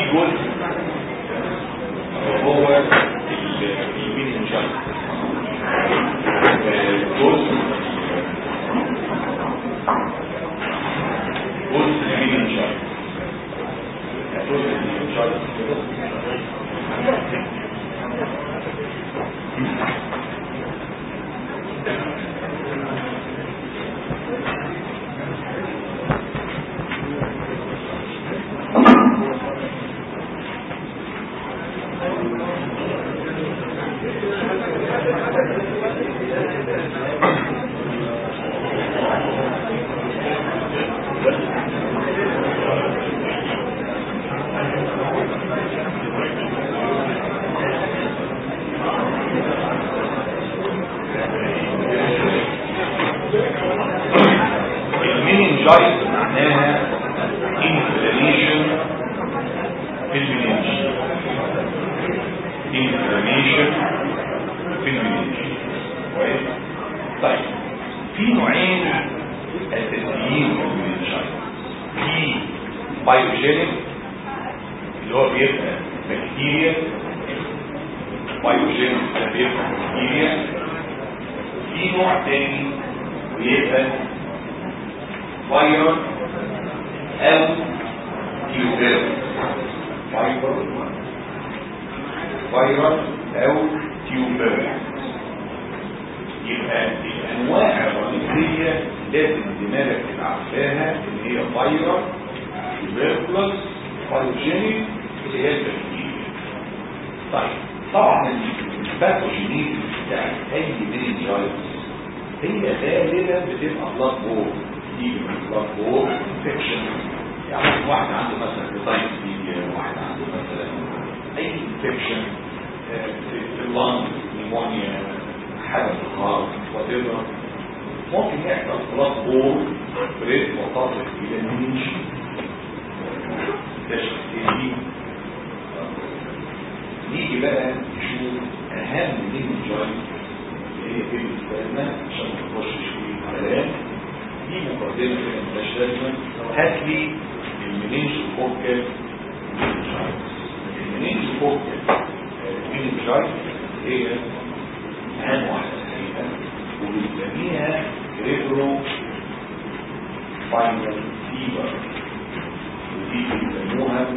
جزء وهو المينينجايت جزء جزء المينينجايت جزء المينينجايت المينينجايت معناها inflammation في المينينج inflammation في المينينج كويس طيب في نوعين اساسيين من المينينجايت في بايوجينيك اللي هو بيبقى بكتيريا بايوجينيك ده بيبقى بكتيريا في نوع تاني بيبقى فايروس او تيوبير فايروس فايروس او تيوبير يبقى الانواع الرئيسيه لازم دماغك تبقى عارفاها ان هي فايروس تيوبيركلوس فايروجينيك اللي هي البكتيريا طيب طبعا الباثوجينيك بتاع اي مينينجايتس هي غالبا بتبقى بلاد بور دي بلاد بور انفكشن يعني واحد عنده مثلا هيباتايتس بي واحد عنده مثلا اي انفكشن في اللنج نيمونيا حاجه في الهارت وات ممكن يحصل بلاد بور بريد وتصل الى النيش ده شخصيه نيجي بقى نشوف اهم من الجوينت هي بالنسبه لنا عشان ما نخشش في الكلام دي مقدمه كده ملهاش لازمه هات لي المنينج فوكال المنينج فوكال المنينجايت هي اهم واحده فيها وبنسميها ريبرو فاينل فيبر ودي بيسموها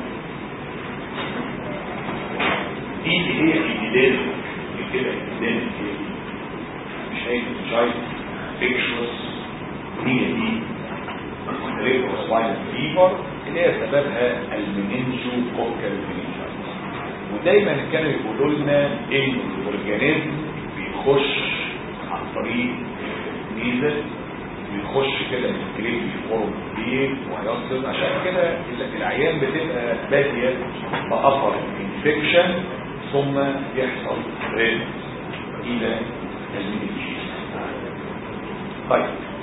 دي اللي هي الجدال كده الجدال مش هي جايت فيكشوس هي دي ريكروس فاينل فيبر اللي هي سببها المننجو كوكال مننجايتس ودايما كانوا يقولوا لنا ان الاورجانيزم بيخش عن طريق ميزه بيخش كده من الكريم فورم بيه وهيصل عشان كده العيان بتبقى باديه بأثر انفكشن ثم يحصل ريد الى المننجيز طيب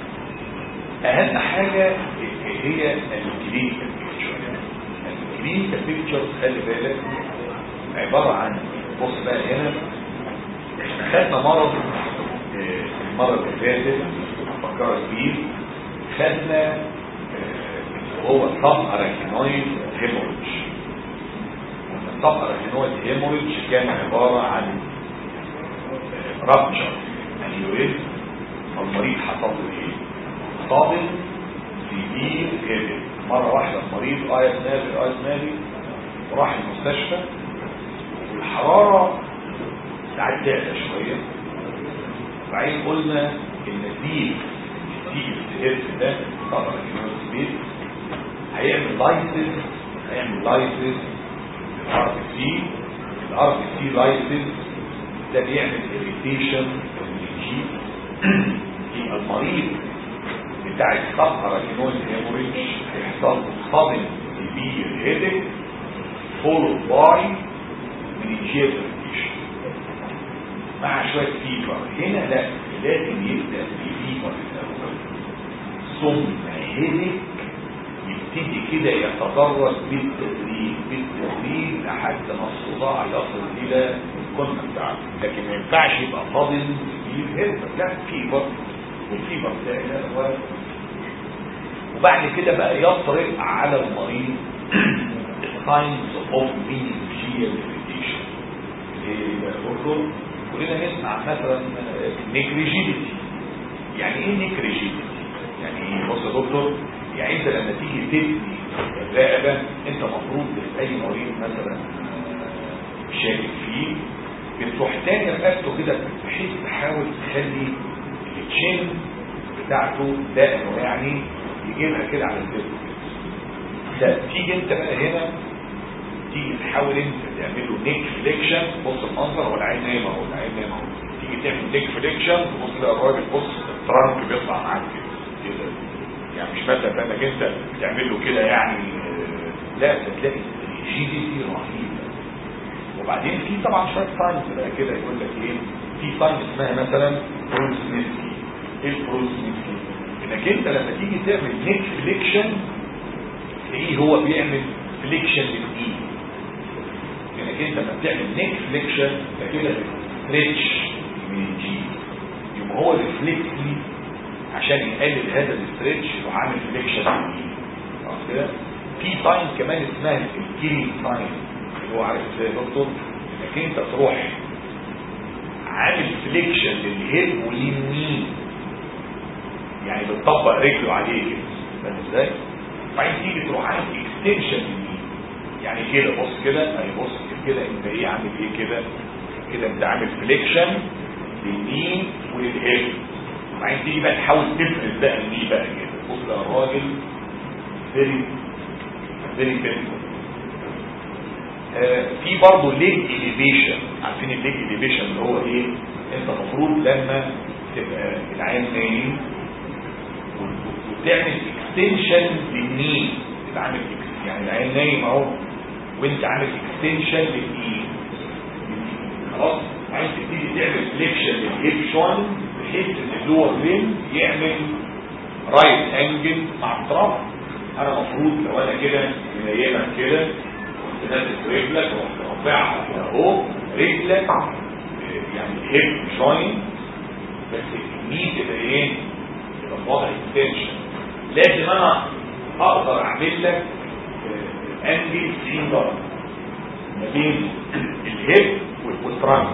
اهم حاجة هي الكلينيكال بيكتشر الكلينيكال بيكتشر خلي بالك عبارة عن بص بقى هنا احنا خدنا مرض المرض اللي فاتت افكرك بيه خدنا اللي هو الطب اراكينويد هيموريدج الطب اراكينويد هيموريدج كان عبارة عن رابتشر انيوريزم المريض حصل له ايه صادم في دين كده مرة واحدة المريض آية نادي آية نادي وراح المستشفى والحرارة ساعات تعلى شوية بعدين قلنا ان الدين الدين الهرس ده طبعا الكيموز بيت هيعمل لايسيس هيعمل لايسيس الار بي سي الار بي سي لايسيس ده بيعمل اريتيشن للجي يبقى المريض بتاع الصفحة رينوز هيموريج هيحصل صدم كبير هيدك فولو باي منيجيال اريتيشن مع شوية فيبر هنا لا لازم يبدأ بفيبر الأول ثم هيدك يبتدي كده يتدرج بالتدريج بالتدريج لحد ما الصداع يصل الى القمه بتاعته لكن ما ينفعش يبقى فاضل كبير هيدك لا فيبر والفيبر ده وبعد كده بقى يطرق على المريض signs of meningeal irritation اللي هي يبقى دكتور كلنا نسمع مثلا نيك ريجيديتي يعني ايه نيك ريجيديتي يعني ايه بص يا دكتور يعني انت لما تيجي تبني الرقبه انت المفروض اي مريض مثلا شاكك فيه بتروح تاني رقبته كده بحيث تحاول تخلي التشين بتاعته دائما يعني يجيبها كده على الجسم لا تيجي انت بقى هنا تيجي تحاول انت تعمل له نيك فليكشن بص المنظر هو العين نايمه اهو العين نايمه اهو تيجي تعمل نيك فليكشن تبص تلاقي الراجل بص الترنك بيطلع معاك كده كده يعني مش مثلا انك انت بتعمل له كده يعني لا ده تلاقي ريجيديتي رهيبه وبعدين في طبعا شويه ساينس بقى كده يقول لك ايه في ساينس اسمها مثلا بروزنسكي ايه البروزنسكي انك انت لما تيجي تعمل نيك فليكشن تلاقيه هو بيعمل فليكشن للايد انك انت لما بتعمل نيك فليكشن فكده ستريتش من الجي يبقى هو ريفلكتلي عشان يقلل هذا الاستريتش يروح عامل فليكشن للايد خلاص كده في ساين كمان اسمها الكيري ساين اللي هو عارف ازاي يا دكتور انك انت تروح عامل فليكشن للهيد واليمين يعني بتطبق رجله عليه كده فاهم ازاي؟ وبعدين تيجي تروح عامل اكستنشن لليمين يعني كده بص كده اهي بص كده انت ايه عامل ايه كده كده انت عامل فليكشن لليمين وللهيد وبعدين تيجي بقى تحاول تفرد بقى الني بقى كده بص ده الراجل فيري فيري فيري في برضه ليج اليفيشن عارفين الليج اليفيشن اللي هو ايه انت المفروض لما تبقى العين نايم وتعمل اكستنشن للني تبقى عامل يعني العين نايم اهو وانت عامل اكستنشن للني خلاص عايز تبتدي تعمل فليكشن للهيب جوين بحيث ان اللور لين يعمل رايت انجل مع الطرف انا المفروض لو انا كده منيمك كده تنزل رجلك ورفعها كده اهو رجلك يعني هيب جوين بس الني تبقى ايه؟ تبقى في وضع اكستنشن لازم انا اقدر اعمل لك انجل 90 درجه ما بين الهيب والترانك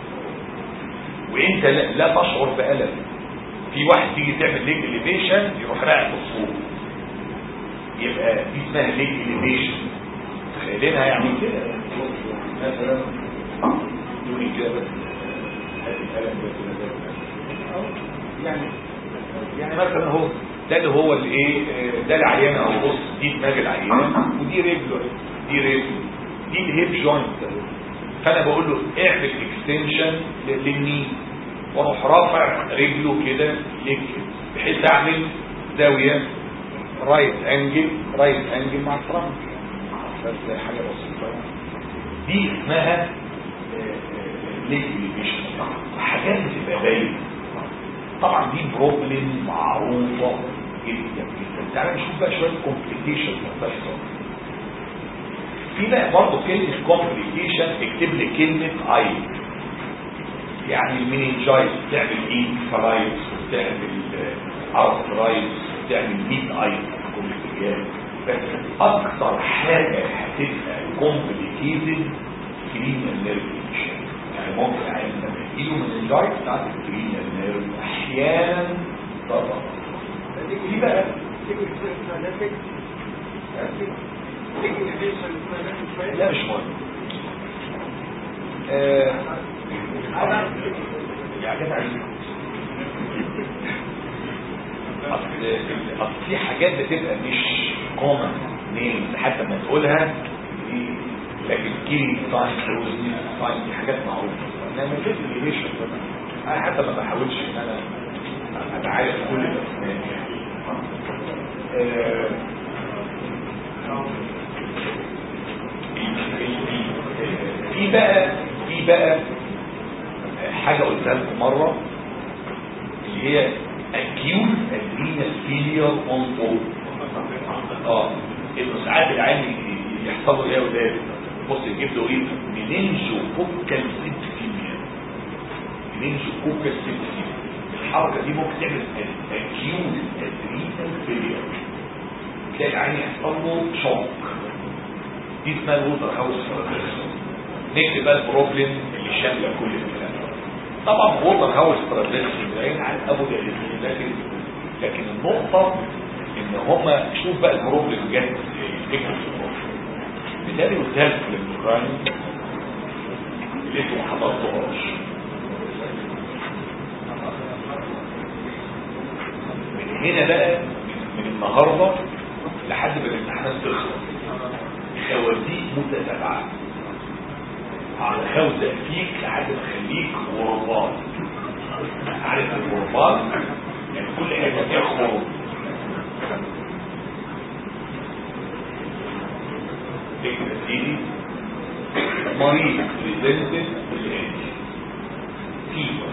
وانت لا, لا تشعر بألم في واحد تيجي تعمل ليج اليفيشن يروح راقع الصوت يبقى دي اسمها ليج اليفيشن تخيلينها يعني كده مثلا دوني كده بس الالم ده يعني يعني مثلا هو ده اللي هو الايه ده العيان اهو بص دي دماغ العيان ودي رجله دي رجله دي الهيب جوينت فانا بقول له اعمل اكستنشن للني واروح رافع رجله كده ليك بحيث اعمل زاويه رايت انجل رايت انجل مع الفرنك بس حاجه بسيطه دي اسمها ليك ليفيشن حاجات بتبقى باينه طبعا دي بروبلم معروفه جدا جدا تعالى نشوف بقى شويه كومبليكيشن بتحصل في بقى برضه كلمه كومبليكيشن اكتب لي كلمه اي يعني المينينجايت تعمل ايه فرايتس وتعمل ارثرايتس وتعمل ميت اي كومبليكيشن بس اكثر حاجه هتبقى كومبليكيتد كرينال نيرف يعني ممكن عايز لما يجيله مننجايت بتاعت الكرينال نيرف احيانا طبعا دي بقى لا مش مهم آه يا جدع اصل اصل في حاجات بتبقى مش كومن نيم حتى ما تقولها دي لكن كيري ساين روزني ساين دي حاجات معروفه انما مفيش الليشن انا حتى ما بحاولش ان انا اتعالج كل الاسنان آه في بقى في بقى حاجة قلتها لكم مرة اللي هي acute adrenal failure on board اه انه ساعات العين يحصل له ايه يا ولاد بص يجيب له ايه مننجو كوكال سيبسيميا مننجو كوكال سيبسيميا الحركة دي ممكن تعمل acute adrenal failure تلاقي العين يحصل له شوك دي اسمها الووتر هاوس نكتب بقى البروبلم اللي شامله كل الكلام طبعا ووتر هاوس ترانزكشن بعيد عن ابو جهل لكن لكن النقطه ان هما شوف بقى البروبلم جت ازاي اكتب في البروبلم بالتالي قلتها لكم في الامتحان اللي انتوا ما حضرتوهاش من هنا بقى من النهارده لحد ما الامتحانات تخلص خوازيق متتابعه على خوزة فيك لحد ما اخليك غربان عارف الغربان يعني كل حاجه فيها خروج فكرة سيدي مريض ريزنتد بالانتي فيبر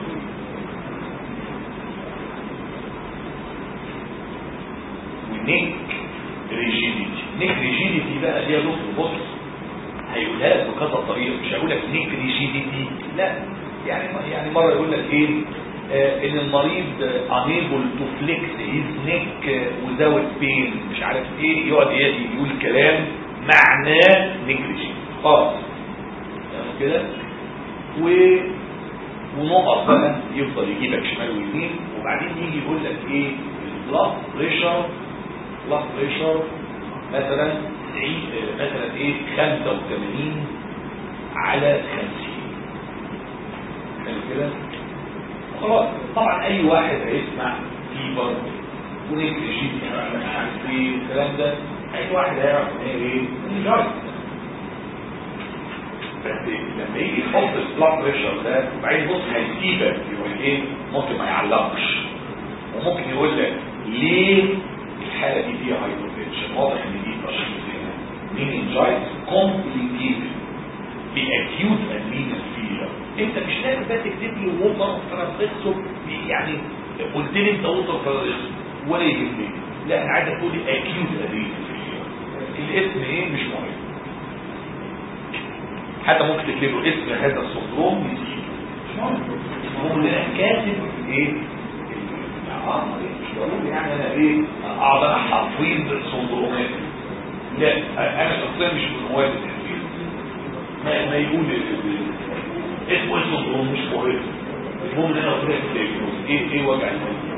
ونيك ريجيديتي نيك ريجيديتي بقى دي نص بص هيقولها لك بكذا طريقه مش هقول لك نيك ريجيديتي لا يعني يعني مره يقول لك ايه آه ان المريض unable to flex his neck without pain مش عارف ايه يقعد يقول كلام معناه نيجريجي خلاص كده و ونقط بقى يفضل يجيبك شمال ويمين وبعدين يجي يقول لك ايه البلاد بريشر بلاد بريشر مثلا 90 مثلا ايه 85 على 50 حلو كده خلاص طبعا اي واحد هيسمع فيبر ونيجريجي مش عارف ايه الكلام ده اي واحد هيعرف ان هي ايه انجايز بس لما يجي يحط البلاد بريشر ده وبعدين بص هيسيبك يقول ايه ممكن ما يعلقش وممكن يقول لك ليه الحاله دي فيها هايبوتنشن واضح ان دي تشخيص هنا مين انجايز كومبليكيتد باكيوت انيميا فيلر انت مش لازم بقى تكتب لي ووتر فرانسيسو يعني قلت لي انت ووتر فرانسيسو ولا يهمني لا انا عايز تقول لي اكيوت انيميا الاسم ايه مش مهم حتى ممكن تكتب له اسم هذا السندروم نسيبه مش مهم المهم ان انا كاتب ايه اه مش بقول يعني انا ايه اقعد انا حافظ السندرومات لا انا شخصيا مش من هواة التحفيظ ما ما يقول اسمه ايه السندروم مش مهم المهم ان انا قلت لك ايه ايه وجع المهم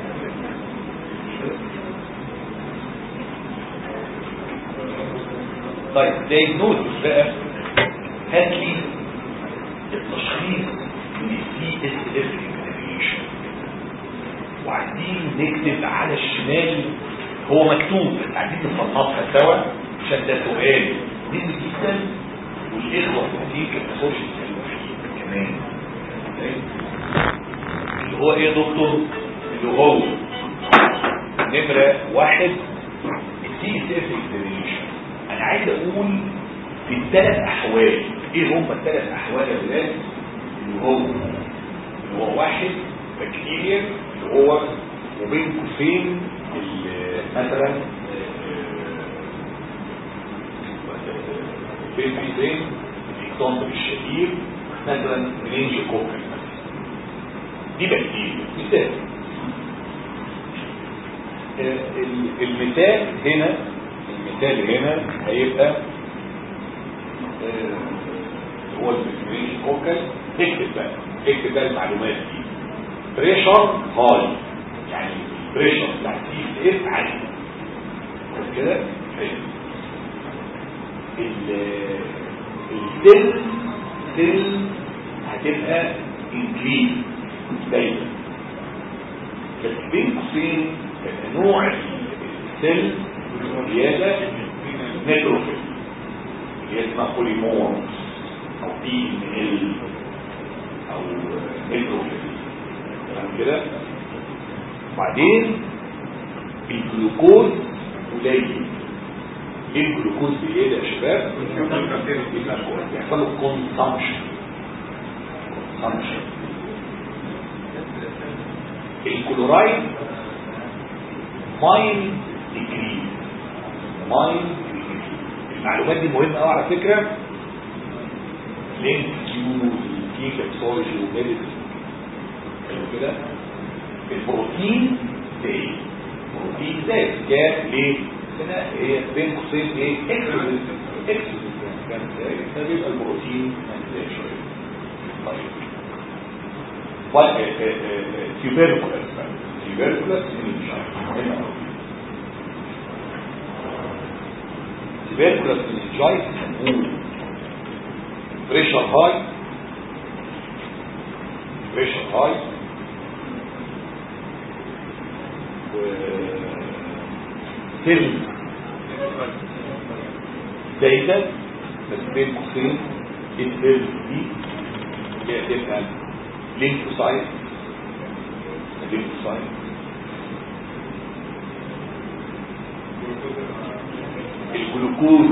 طيب دايجنوزس بقى هات لي التشخيص للسي اس اف اكزامينيشن وعايزين نكتب على الشمال هو مكتوب بس عايزين نفصصها سوا عشان ده سؤال مهم جدا والاخوه الكتير ما تاخدش يسالوا فيه كمان اللي هو ايه يا دكتور؟ اللي هو نمره واحد السي اس اف اكزامينيشن انا عايز اقول في الثلاث احوال ايه هم الثلاث احوال يا ولاد اللي هو اللي هو واحد بكتيريا اللي هو وبين قوسين مثلا بين قوسين الاكزامبل الشهير مثلا منينجي كوكل دي بكتيريا مثال المثال هنا المثال هنا هيبقى هو البكتيريا كوكل اكتب بقى اكتب بقى المعلومات دي بريشر هاي يعني بريشر بتاع سي اف عالي كده السيل سيل هتبقى انكريز دايما بس بين قوسين نوع السيل زياده نيتروفيل اللي اسمها بوليمورز او بي ان ال او نيتروفيل تمام كده بعدين الجلوكوز قليل ليه الجلوكوز زياده يا شباب بيحصل له كونسامشن كونسامشن الكلورايد ماين ديجري ماين المعلومات دي مهمه قوي على فكره لينك كيو كي كابسولوجي وميديسن كده البروتين زي بروتين زي كام ليه هنا هي بين قوسين ايه اكسودس اكسودس فبيبقى البروتين هتلاقي شويه طيب تيوبركولاس تيوبركولاس هنا تيوبركولاس منجايت هنقول بريشر هاي بريشر هاي و سيل زايدة بس بين قوسين السيل دي اللي هي تبقى لينفوسايت الليمفوسايت الجلوكوز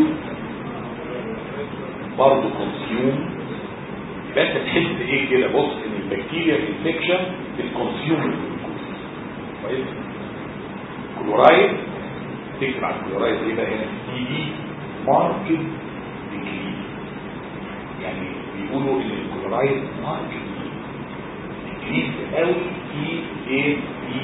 برضه كونسيوم يبقى انت تحس ايه كده بص ان البكتيريا انفكشن بتكونسيوم الجلوكوز كويس كلورايد تكتب على الكلورايد ايه بقى هنا تي دي ماركت ديكري يعني بيقولوا ان الكلورايد ماركت ديكريز قوي في ايه في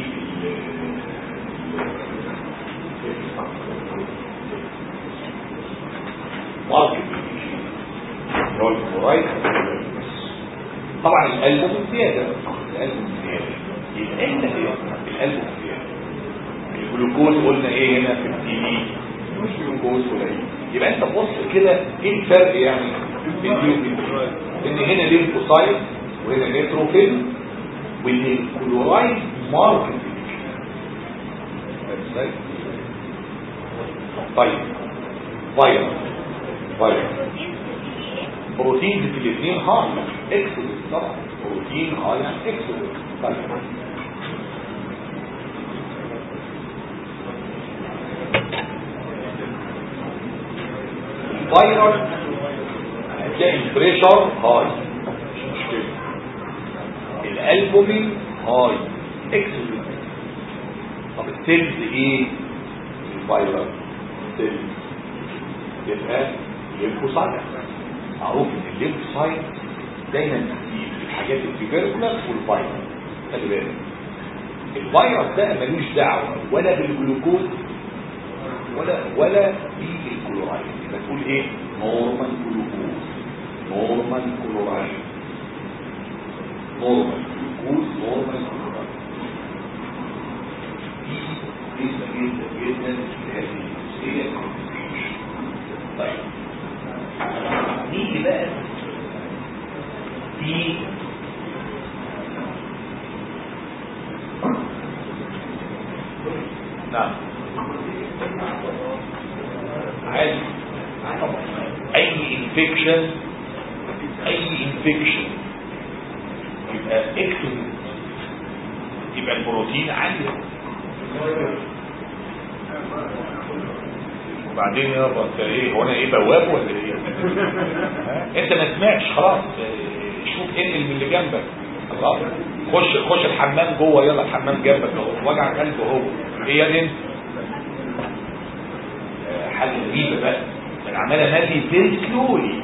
ماركت اللي هو الكلورايد طبعا القلب زياده القلب زياده يبقى انت القلب زياده الجلوكوز قلنا ايه هنا في التي دي مش جلوكوز قليل يبقى انت بص كده ايه الفرق يعني بين دي وبين دي ان هنا ليمفوسايت وهنا نيتروفيل وان الكلورايد ماركت طيب فيروس فيروس بروتين في الاثنين هاي اكسودس طبعا بروتين هاي يعني اكسودس طيب الفيروس هتلاقي البريشر هاي مش مشكله الالبومين هاي اكسودس طب السيلز ايه الفيروس سيلز يبقى ليمفوسايت معروف ان الليمفوسايت دايما في الحاجات التيوبركولاس والفيروس خلي بالك الفيروس ده ملوش دعوه ولا بالجلوكوز ولا ولا بالكلورايد يبقى تقول ايه نورمال جلوكوز نورمال كلورايد نورمال جلوكوز نورمال كلورايد دي جدا جدا جدا في هذه الجزئيه طيب نيجي بقى في نعم عادي اي انفكشن اي انفكشن يبقى اكتب يبقى البروتين عالي وبعدين يابا انت ايه هو انا ايه بواب ولا ايه انت ما سمعتش خلاص شوف انقل من اللي جنبك خلاص خش خش الحمام جوه يلا الحمام جنبك اهو وجع قلبه هو ايه يا بنت حاجه غريبه بقى انا عمال املي فيري سلولي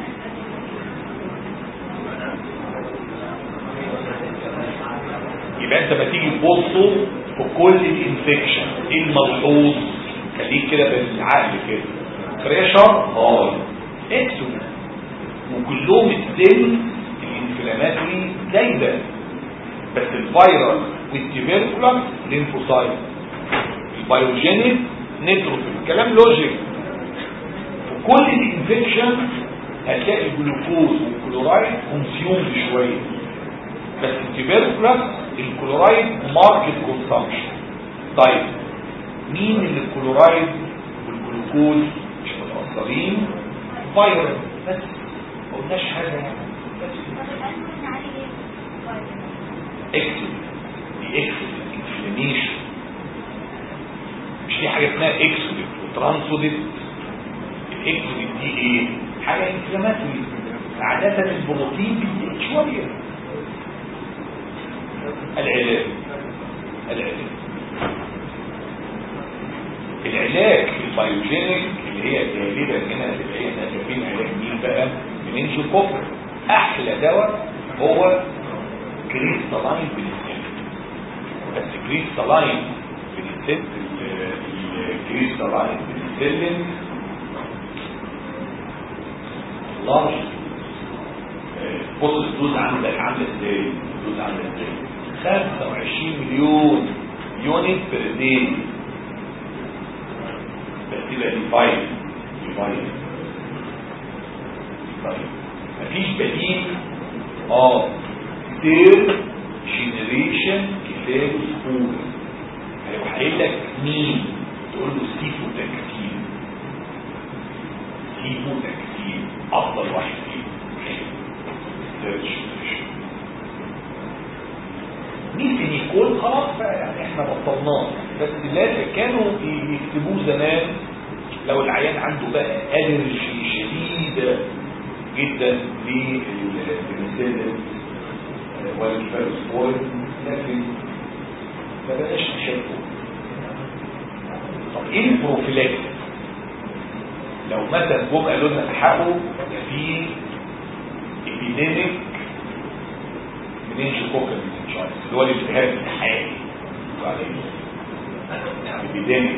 يبقى انت ما تيجي تبصوا في كل الانفكشن ايه الملحوظ خليك كده بالعقل كده بريشر هاي اكسون وكلهم السن الانفلاماتوري زايده بس الفيروس والتيبركولاس لينفوسايت البيوجينيك نيتروفيل كلام لوجيك في كل الانفكشن هتلاقي الجلوكوز والكلورايد كونسيومد شويه بس التيبركولاس الكلورايد ماركت كونسامشن طيب مين اللي الكلورايد والجلوكوز مش متأثرين فيروس بس ما قلناش حاجه يعني بس اكسل دي اكسل انفلاميشن مش في حاجه اسمها اكسوديت وترانسوديت الاكسوديت دي ايه حاجه انفلاماتوري عاده البروتين بيزيد شويه العلاج العلاج العلاج البيوجينيك اللي هي غالبا هنا هتبقى احنا شايفين علاج مين بقى منينجو كوبر احلى دواء هو كريستالاين بنسلين بس كريستالاين بنسلين الكريستالاين بنسلين لارج بص الدوز عندك عامله ازاي الدوز عامله ازاي 25 مليون يونت بير داي بس تبقى ديفايد ديفايد طيب مفيش بديل اه تير جينيريشن كفايه سهوله هيروح قايل لك مين تقول له سيفو تكتيل سيفو تكتيل افضل واحد فيهم ممكن يكون خلاص بقى يعني احنا بطلناه بس لازم كانوا يكتبوه زمان لو العيان عنده بقى الرجي شديده جدا للبنسلين والفيروسبورين لكن ما بقاش نشوفه طب ايه البروفيلاكس لو مثلا جم قالوا لنا الحقوا ده في ابيديميك منينجوكوكال منينجايتس اللي هو الالتهاب الحالي ابيديميك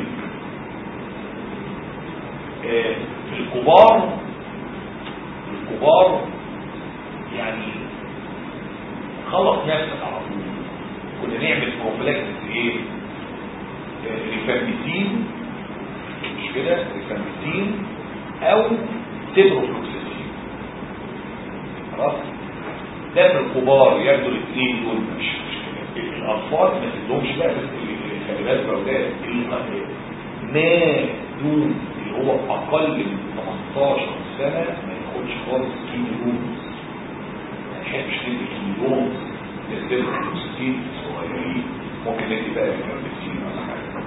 آه في الكبار الكبار يعني خلص نفسك على طول كنا نعمل بروفلاكسس ايه آه ريفامبيسين مش كده ريفامبيسين او تيبروفلوكسيسين خلاص ده في الكبار ياخدوا الاثنين دول مش مشكله الاطفال ما تدهمش بقى بس خلي بالك يا اولاد ما دون اللي هو اقل من 18 سنه ما ياخدش خالص كيلوز ما تحبش تدي كيلوز للسيرفروكسين الصغيرين ممكن ندي بقى ريفامبيسين ولا حاجه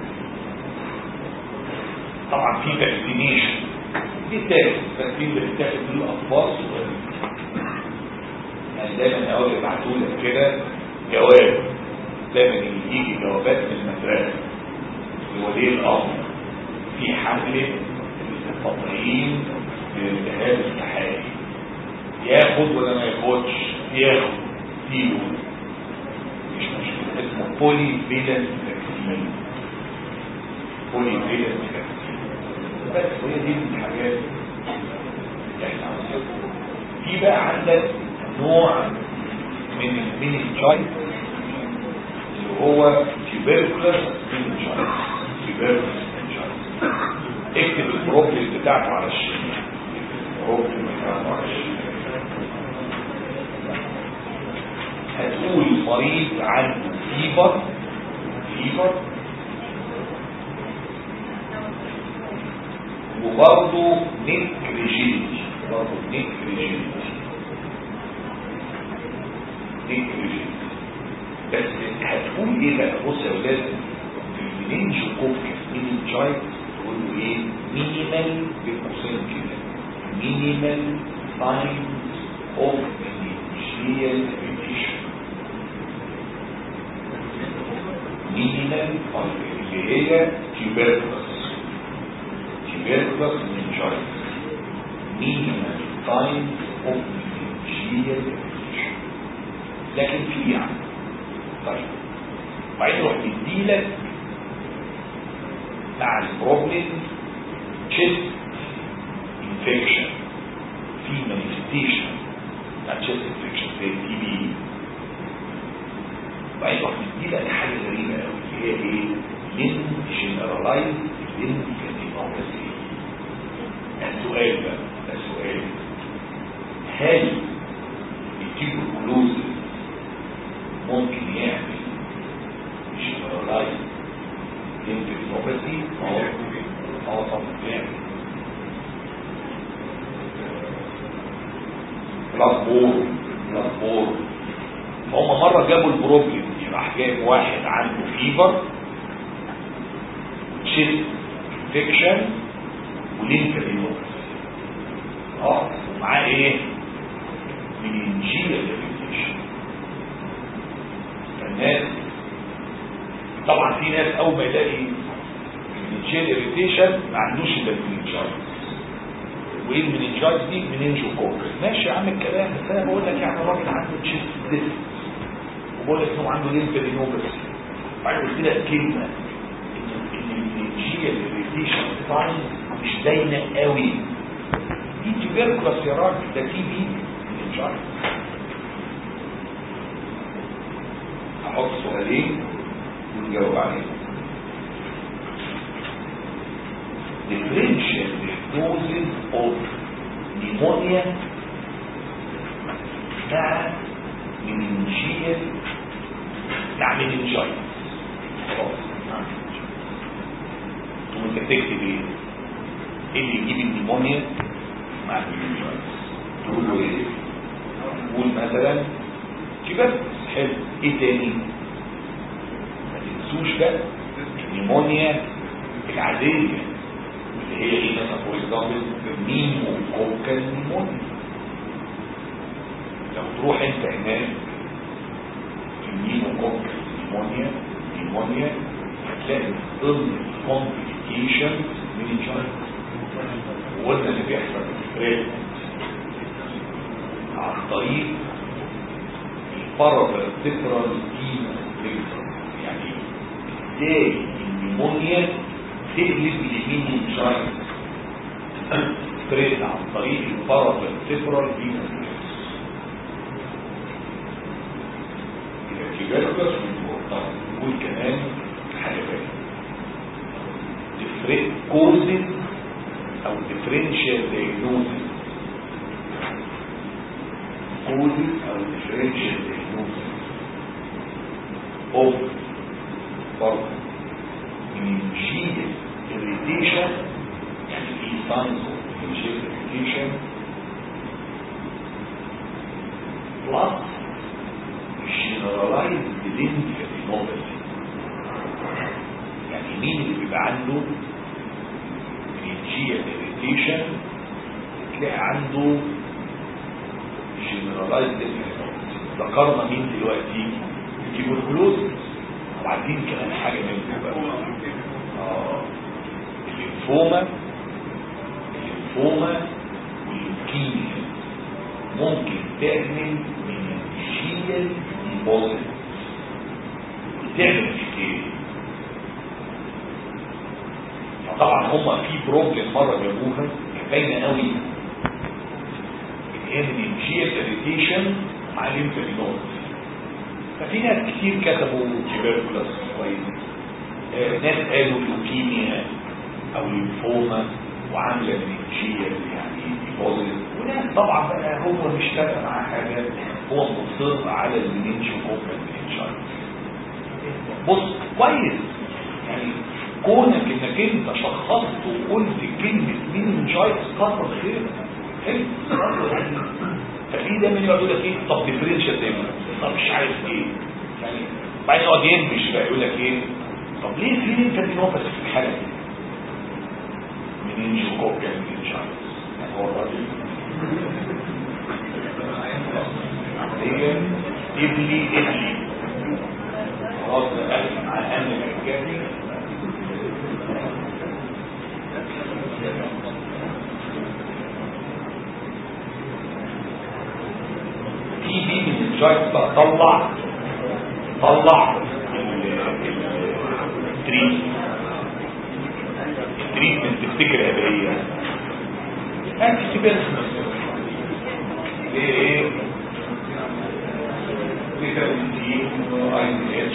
طبعا في فاكسينيشن دي تاخد التكفين اللي بتاخد للاطفال الصغيرين يعني دايما اول يبعتوا لك كده جواب دايما يجي جوابات من المدرسه لولي الامر في حمله التطعيم للالتهاب السحائي ياخد ولا ما ياخدش ياخد فيه مش مشكله اسمه بولي فيلنس فاكسين بولي فيلنس فاكسين بس هي دي من الحاجات اللي احنا عاوزينها في بقى عندك نوع من المينينجايت اللي هو تيبركلس مينينجايت تيبركلس مينينجايت اكتب البروبلم بتاعته على الشمال البروبلم بتاعته على الشمال هتقول مريض عنده فيبر فيبر وبرضه نيك ريجيدي برضه نيك ريجيدي نيك ريجيدي بس هتقول ايه بقى بص يا ولاد في المنينجو كوكس منينجايت تقول له ايه مينيمال بالقوسين كده مينيمال ساينز اوف منينجيال ريليشن مينيمال اللي هي تيبركلس tuberculosis meningitis minimal signs of meningeal infection لكن في يعني طيب بعدين يروح يديلك مع البروبلم chest infection في manifestation بتاع chest infection زي التي بي بعدين يروح يديلك حاجه غريبه قوي اللي هي ايه؟ لين جنرالايز لين كاتيجوري السؤال بقى السؤال هل التيبوكلوز ممكن يعمل جنرالايز انتفلوباسي اه اه طبعا يعمل بلاسبور بلاسبور فهم مرة جابوا البروبلم راح جايب واحد عنده فيبر تشيست انفكشن ولينكابينوس اه ومعاه ايه مننجيال اريتيشن فالناس طبعا في ناس اول ما يلاقي مننجيال اريتيشن ما عندوش الا المننجايتس وايه المننجايتس دي مننجو كوكس ماشي يا عم الكلام بس انا بقول لك يعني الراجل عنده تشيست ديسك وبقول لك انه عنده لينكابينوس بعدين قلت لك كلمه ان المننجيال اريتيشن ساينز مش باينه قوي دي تيوبركلس يا راجل ده تي بي مش عارف هحط سؤالين ونجاوب عليهم differential diagnosis of pneumonia مع مننجية مع مننجايت خلاص ثم انت تكتب ايه ايه اللي يجيب النيمونيا مع المننجايت تقول له ايه تقول مثلا كبر حلو ايه تاني ما تنسوش بقى النيمونيا العاديه اللي هي ايه مثلا فور اكزامبل نيمو كوكا نيمونيا لو تروح انت هناك في النيمو كوكا نيمونيا نيمونيا هتلاقي من ضمن الكومبليكيشن من الجاينت وقلنا اللي بيحصل في الفريق عن طريق البارافيرتيبرال يعني ازاي النيمونيا تقلب اليمين الجاينت ستريت عن طريق البارافيرتيبرال التيبركلس نقول كمان حاجه ثانيه تفرق كوزن او ديفرنشال دايجنوزس كوزن او ديفرنشال دايجنوزس اوف برضه منجيل irritation يعني في signs of منجيل irritation plus generalized lymphadenopathy يعني مين اللي بيبقى عنده منجيل irritation تلاقي عنده generalized lymphadenopathy ذكرنا مين دلوقتي التيبركلوزس وبعدين كمان حاجة منه بقى آه. الليمفوما الليمفوما والليوكيميا ممكن تعمل منجيال ديبوزيت تعمل في ايه فطبعا هما في بروبلم مره جابوها كانت باينه قوي ان هي منجيال اريتيشن مع الليمفادينوز ففي ناس كتير كتبوا تيبركلس كويس آه ناس قالوا لوكيميا او ليمفوما وعامله مننجيه يعني ديبوزيت وناس طبعا بقى هو مش فارقه معاه حاجه هو مصر على المننجيو كوكا المننجايت بص كويس يعني كونك انك انت شخصت وقلت كلمه مننجايت كتر خير حلو يعني ففي دايما يقعد يقول لك ايه طب ديفرنشال دايما طب مش عارف ايه يعني بعدين يقعد ينبش بقى يقول لك ايه طب ليه في ليمفادينوباثي في الحاله دي منين شكوك يعني منين شعر يعني هو الراجل هي ابني ابني خلاص بقى مع امن الحكايه في دي من الجايت بقى طلع طلع التريت التريتمنت تفتكر هيبقى ايه انتي بيرسنس ايه ايه فيتامين دي اي اتش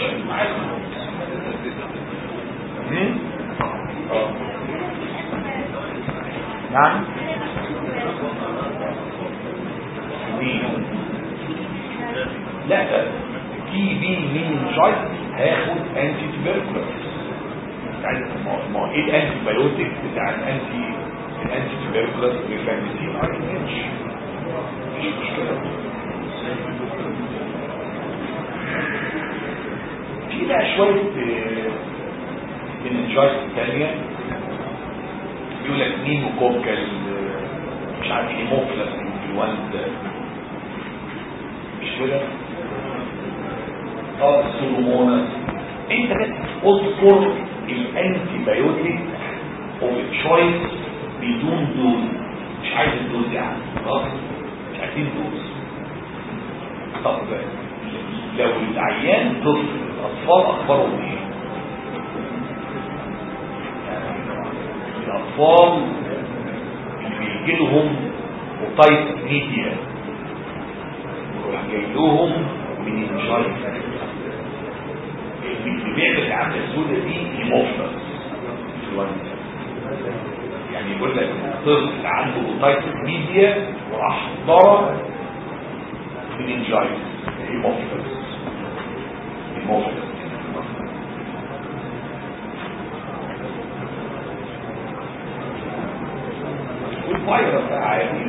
نعم لا تي بي مين جايت هياخد انتي تبركلوز يعني ما هو ايه الانتي بايوتيك بتاع الانتي الانتي تبركلوز ريفاميسين ار اتش مش مشكله في بقى شويه مننجايت الثانيه يقول لك نيموكوكال مش عارف هيموفلس انفلونزا مش كده اه السلمونس انت بس اذكر الانتي بايوتيك اوف تشويس بدون دوز مش عايز الدوز يعني خلاص مش عايزين دوز طب لو العيان طفل الاطفال اخبارهم ايه الاطفال اللي بيجي لهم اوتايت ميديا يروح جاي لهم من الجايت اللي بيعمل العمله السوداء دي هيموفلس انفلونزا يعني يقول لك طفل عنده اوتايتس ميديا وراح ضرب مننجايتس هيموفلس هيموفلس والفيروس بقى عادي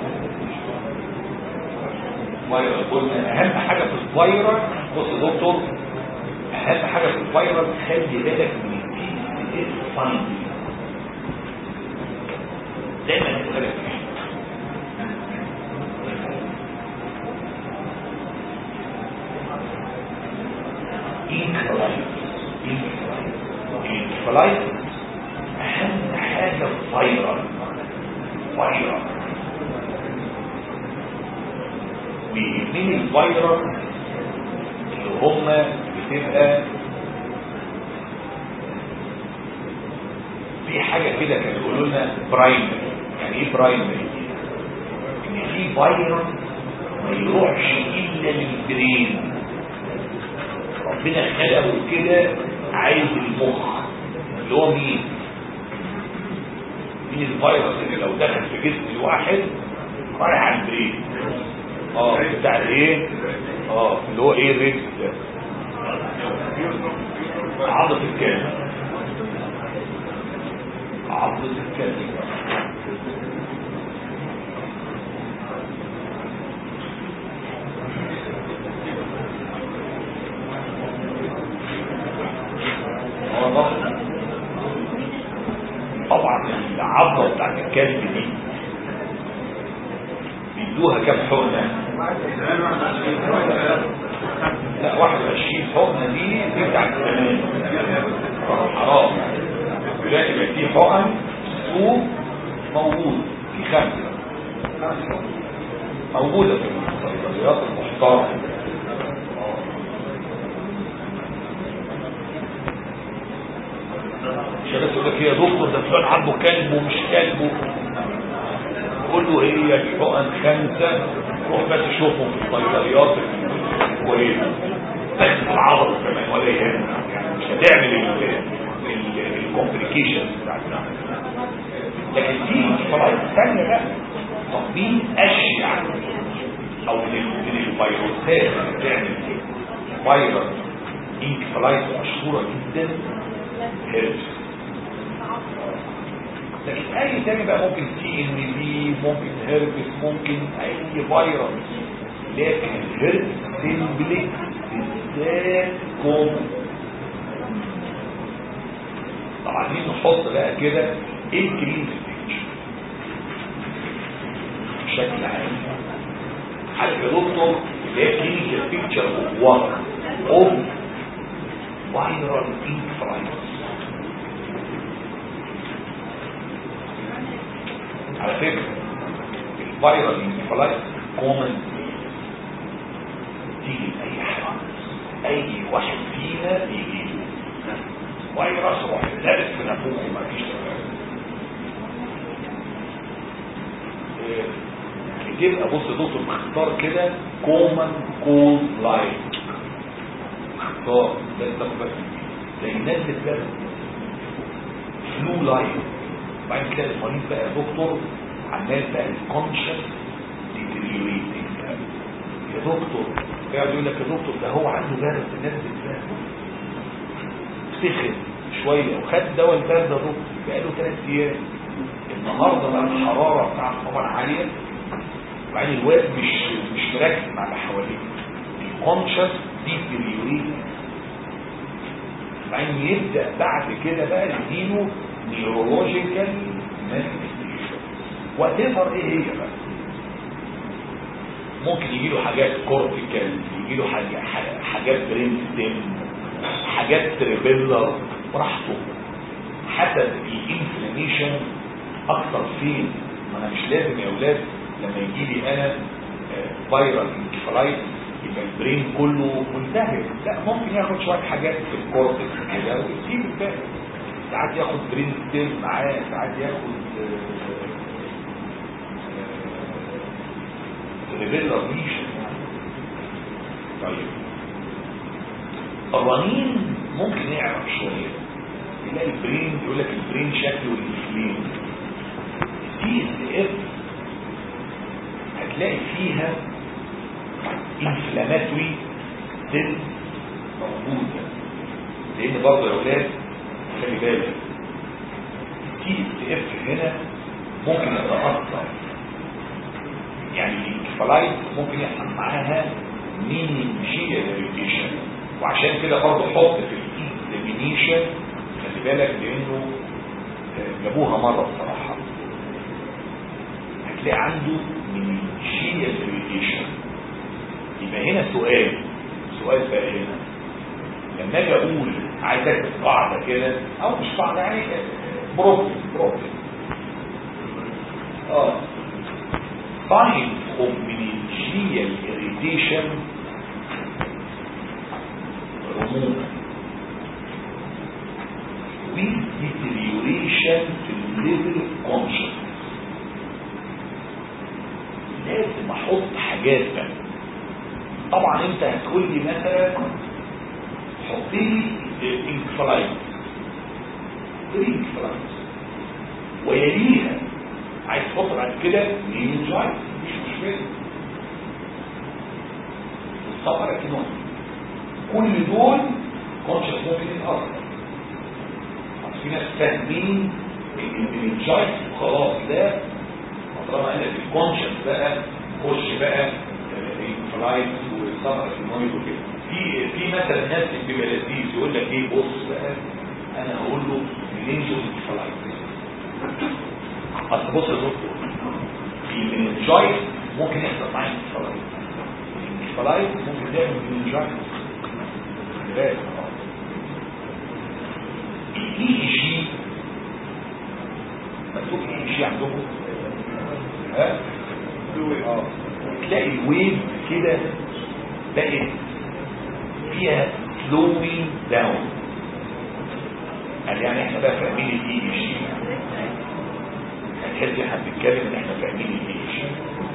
فيروس قلنا اهم حاجه في الفيروس بص يا دكتور اهم حاجه في الفيروس خلي بالك من التي فاين دايما تخلي انكفلايت اهم حاجه الفيروس فيروس بيهمني الفيروس اللي هم بتبقى في حاجة كده كانوا يقولوا لنا برايمري يعني ايه برايمري ان في فيروس ما يروحش الا للبرين ربنا خلقه كده عايز المخ اللي هو مين مين الفيروس اللي لو دخل في جسم الواحد رايح على البرين اه بتاع الايه اه اللي هو ايه الريد ده عضة الكلب عضة الكلب طبعا العضة بتاعت الكلب دي بيدوها كام حقنة لا 21 حقنة دي دي بتاعت الزمان حرام دلوقتي بقى في حقن سوق موجود في خمسة موجودة في الصيدليات المحترمة مش بس يقول لك يا دكتور ده فلان عنده كلب ومش كلب قول له هي الحقن خمسة روح بس شوفهم في الصيدليات كويس بس العضل كمان ولا يهمنا مش هتعمل الكومبليكيشنز بتاعتنا لكن في فوائد ثانيه بقى طب مين اشيع او من من الفيروسات اللي بتعمل فيروس انكفلايت مشهوره جدا هيربس لكن اي تاني بقى ممكن تي ان بي ممكن هيربس ممكن اي فيروس لكن الهيربس سيمبلي بالذات كومن طبعا عايزين نحط بقى كده ايه الكلينيكال بيكتشر بشكل عام عارف يا دكتور اللي هي كلينيكال بيكتشر اوف وات اوف فايرال انفرايتس على فكره الفايرال انفرايتس كومن تيجي لاي حد اي واحد فينا يجي فيروس روح لابس في نافوخه ما فيش تبقى بص دكتور مختار كده كومن كول لاين اختار ده انت بس زي الناس بتبرد فلو لاين بعدين تلاقي المريض بقى يا دكتور عمال بقى الكونشس ديتريوريتنج يا دكتور قاعد يقول لك يا دكتور ده هو عنده برد الناس بتبرد سخن شوية وخد دواء البرد ده بقاله ثلاث ايام النهارده بقى الحرارة بتاعته طبعا عالية وبعدين الواد مش مش مركز مع اللي حواليه الكونشس ديتريوريت بعدين يبدأ بعد كده بقى يديله نيورولوجيكال مانيفستيشن واتيفر ايه هي بقى ممكن يجي له حاجات كورتيكال يجي له حاجات حاجات برين ستيم حاجات تريبيلر براحته حسب الانفلاميشن اكتر فين ما انا مش لازم يا اولاد لما يجي لي انا فيرال انكفالايت يبقى البرين كله ملتهب لا ممكن ياخد شويه حاجات في الكورتكس كده ويسيب الباقي ساعات ياخد برين ستيل معاه ساعات ياخد تريبيلر ميشن طيب الرنين ممكن يعرف شويه يلاقي البرين يقول لك البرين شكله الفلين دي اس اف هتلاقي فيها انفلاماتوري سيل موجوده لان برضه يا اولاد خلي بالك تي اس اف هنا ممكن يتاثر يعني الانكفالايت ممكن يحصل معاها مينينجيال اريتيشن وعشان كده برضه حط في الاكزامينيشن خلي بالك لانه جابوها مره بصراحه هتلاقي عنده مينينجيال اريتيشن يبقى هنا سؤال سؤال بقى هنا لما اجي اقول عايز اكتب قاعده كده او مش قاعده يعني بروبلم بروبلم اه signs of meningeal irritation عموما with deterioration في level of consciousness لازم احط حاجات بقى طبعا انت هتقول لي مثلا حط لي انكفلايت انكفلايت ويليها عايز تحط بعد كده مينجايت مش مشكله الصبر لكن كل دول كونشس ممكن يتأثر في ناس فاهمين ان المينجايت خلاص ده طالما انا في الكونشس بقى خش بقى فلايت والصبر المويد وكده في في مثلا ناس بيبقى لذيذ يقول لك ايه بص بقى انا هقول له مينجو فلايت اصل بص يا دكتور في المنجايت ممكن يحصل معايا انفلايت الانفلايت ممكن تعمل منجايت بالك الاي جي مكتوب اي جي عندكم ها اه تلاقي الويف كده بقت فيها slowing down قال يعني احنا بقى فاهمين الاي جي هتحس احنا بنتكلم ان احنا فاهمين الايش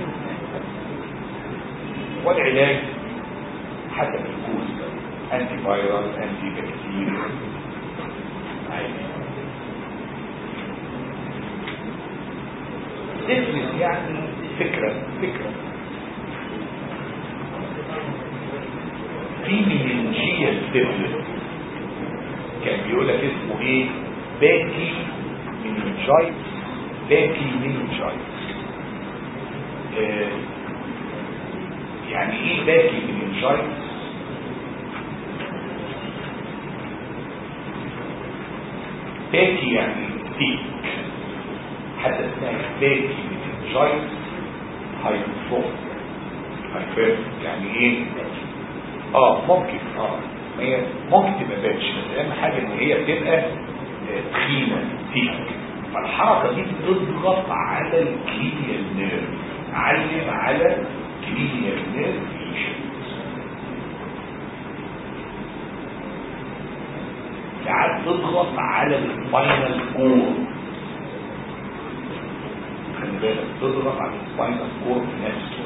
والعلاج حسب الكوز انتي فايروس انتي بكتيريا تفلس يعني فكرة فكرة في مننجية التفلس كان بيقول لك اسمه ايه باكي مننجايت باكي مننجايت آه يعني ايه باكي مننجايت باكي يعني تيك حتى اسمها باكي مننجايت هايبوفون هايبوفون يعني ايه اه ممكن اه هي ممكن تبقى باتش بس اهم حاجه ان هي بتبقى تخينه تيك فالحركه دي بتضغط على الكلينيال نيرف علم على كلينيال نيرف ساعات تضغط على السباينال كور خلي بالك تضغط على السباينال كور نفسه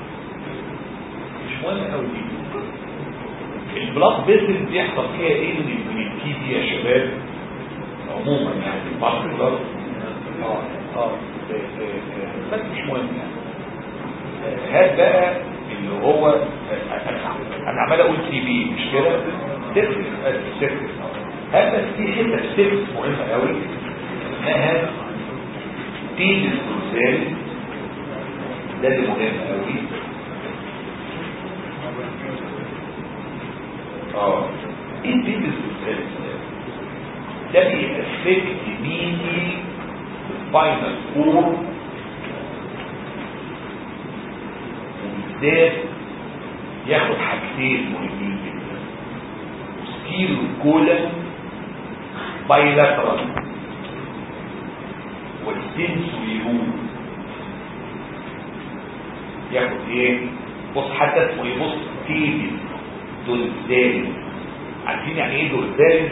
مش مهم قوي دي البلاد فيسل بيحصل فيها ايه من الكي دي يا شباب عموما يعني بعض البلاد اه اه بس مش مهم يعني هات بقى اللي هو انا عمال اقول تي بي مش كده سيرفس سيرفس هات بس في حته سيرفس مهمه قوي اسمها تيجي الكرسال ده اللي مهم قوي اه ايه البيبس والسيلز ده بيأفكت ميني السباينال كور وبالذات ياخد حاجتين مهمين جدا ستيل الكولا بايلاترال والسنسوريون ياخد ايه بص حتى اسمه ايه بص تيبس دورزال عارفين يعني ايه دورزال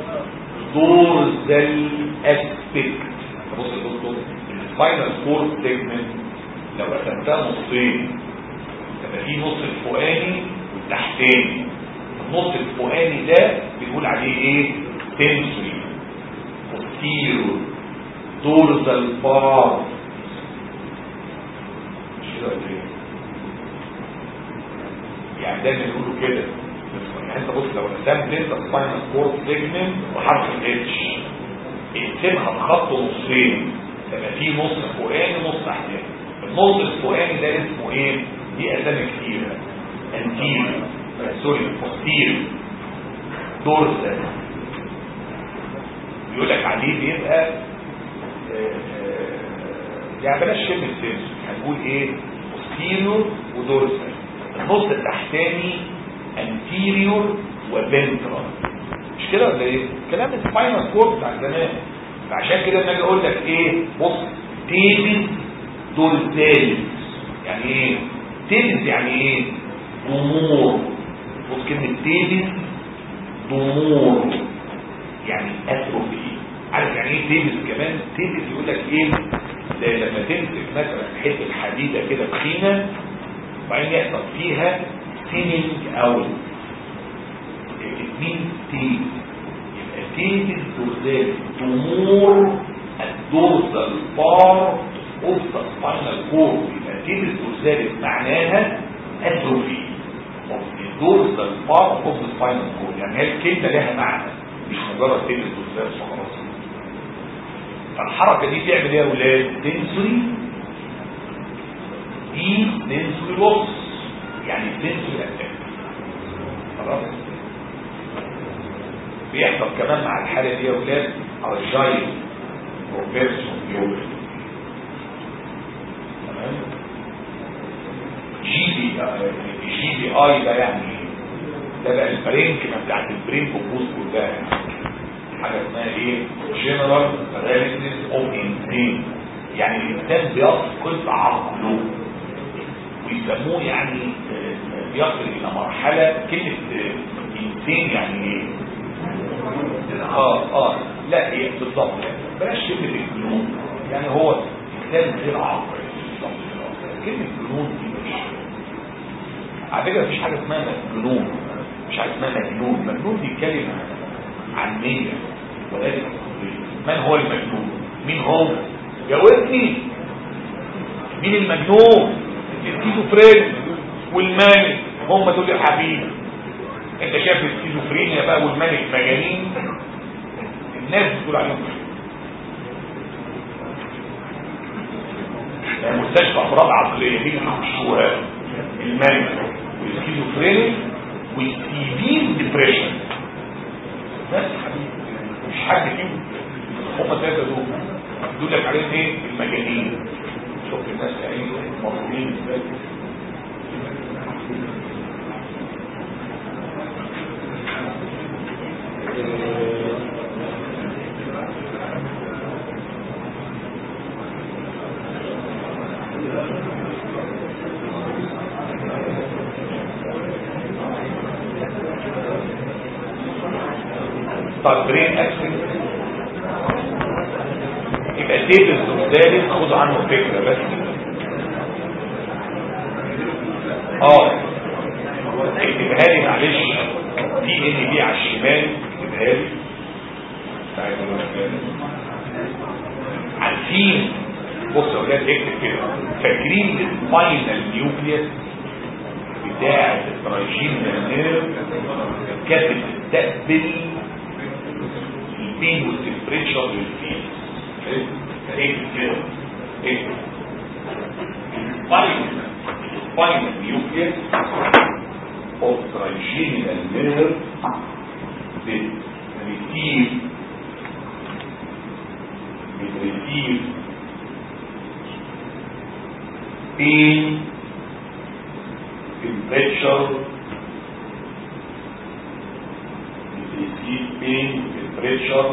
دورزال اسبكت بص يا دكتور السباينال كورد سيجمنت لو قسمتها نصين يبقى في نص الفوقاني والتحتاني النص الفوقاني ده بنقول عليه ايه سنسوري posterior dorsal part مش كده ولا ايه يعني دايما يقولوا كده يعني انت بص لو رسمت انت سباينال كورد سيجمنت وحرف الاتش اقسمها بخط نصين يبقى في نص فوقاني ونص تحتاني النص الفوقاني ده اسمه ايه دي اسامي كتيره انتير سوري بوستير دورسال يقول لك عليه بيبقى يعني بلاش كلمه سيرس هنقول ايه بوستيريور ودورسال النص التحتاني انتيريور وفنترال مش كده ولا ايه كلام السباينال كورد بتاع زمان فعشان كده لما اجي اقول لك ايه بص تيبس دورساليس يعني ايه تيبس يعني ايه ضمور بص كلمه تيبس ضمور يعني اتروفي عارف يعني ايه تيبس كمان تيبس يقول لك ايه زي لما تمسك مثلا حته حديده كده تخينه وبعدين يحصل فيها سيننج اوت مين تيب يبقى تيبس دورزال ضمور الدورزال بار اوف ذا سباينال كورد يبقى تيبس دورزال معناها اتروفي الدورزال بار اوف ذا سباينال كورد يعني هي الكلمه لها معنى مش مجرد تيبس دورزال وخلاص فالحركه دي تعمل ايه يا اولاد سنسوري دي سنسوري لوس يعني سنسوري اتاك خلاص بيحصل كمان مع الحاله دي يا اولاد ارجايل بروفيسور يوبل تمام جي بي جي بي اي ده يعني ده بقى البرينك بتاعت البرين بوبوز كلها حاجه اسمها ايه جنرال باراليسيس اوف انسين يعني الانسان بيفقد عقله ويسموه يعني بيصل الى مرحله كلمه انسان يعني ايه اه اه لا هي بالظبط بلاش كلمه الجنون يعني هو انسان غير عاقل كلمه جنون دي مش على فكره مفيش حاجه اسمها جنون مش حاجه اسمها مجنون مجنون دي كلمه عاميه ولكن من هو المجنون مين هو جاوبني مين المجنون السكيزوفرين والمانك هم دول يا حبيبي انت شايف السكيزوفرينيا بقى والمانك مجانين الناس بتقول عليهم يعني مستشفى امراض عقليه مين اللي بيخشوها المانك والسكيزوفرينيا والسيفير ديبريشن بس حبيبي مش حد فيهم هم ثلاثه دول دول لك عليهم ايه المجانين شوف الناس يعني مظلومين ازاي طيب برين اكسن يبقى تيب الزلزال خدوا عنه فكرة بس اه اكتبها لي معلش دي ان دي على الشمال اكتبها لي عارفين بص يا ولاد اكتب كده فاكرين الفاينل نيوكليس بتاع التراجين نيرف كانت بتستقبل البين والتمبريتشر للفيل ايه كده ايه الفاينل الفاينل نيوكليس اوف تراجينال نيرف بتريتيف بتريتيف pain temperature receive pain temperature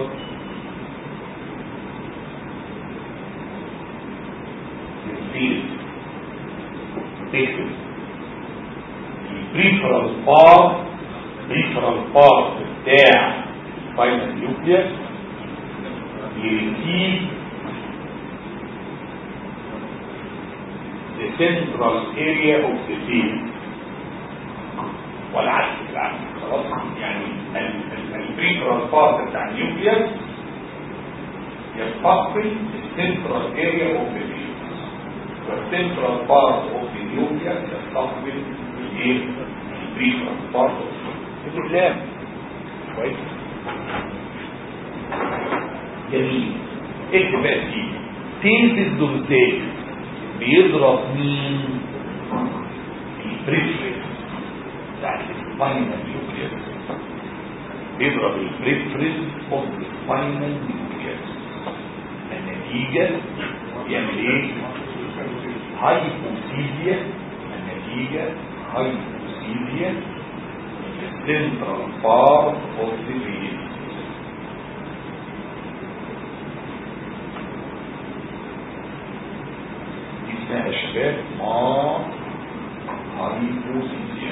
feel تكتب البريفرال بار بريفرال بار بتاع فاينل نيوكليس يريتيف the central area of the field والعكس العكس خلاص يعني البريفرال بارت بتاع النيوكليس يستقبل السنترال اريا اوف ذا والسنترال بارت اوف ذا نيوكليس يستقبل الايه البريفرال بارت اوف الاسلام كويس جميل اكتب بقى دي تلت الدورتين بيضرب مين البريفرال بتاع الفاينل نيوكليس بيضرب البريفرال اوف الفاينل نيوكليس النتيجة يعمل ايه هايبوسيديا النتيجة هايبوسيديا central part of the vein اسمها شباب ما هايبوسيديا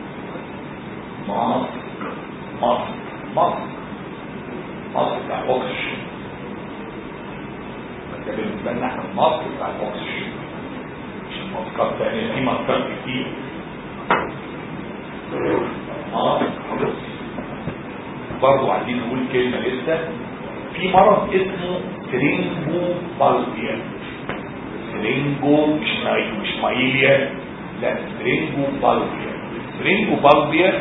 ما مصر مصر مصر بتاع الاكسجين ده بالنسبه لنا احنا مصر بتاع الاكسجين مش الماسكات تانية في ماسكات كتير اه برضو عايزين نقول كلمة لسه في مرض اسمه سرينجو بالبيا سرينجو مش ماي مش مايليا لا سرينجو بالبيا سرينجو بالبيا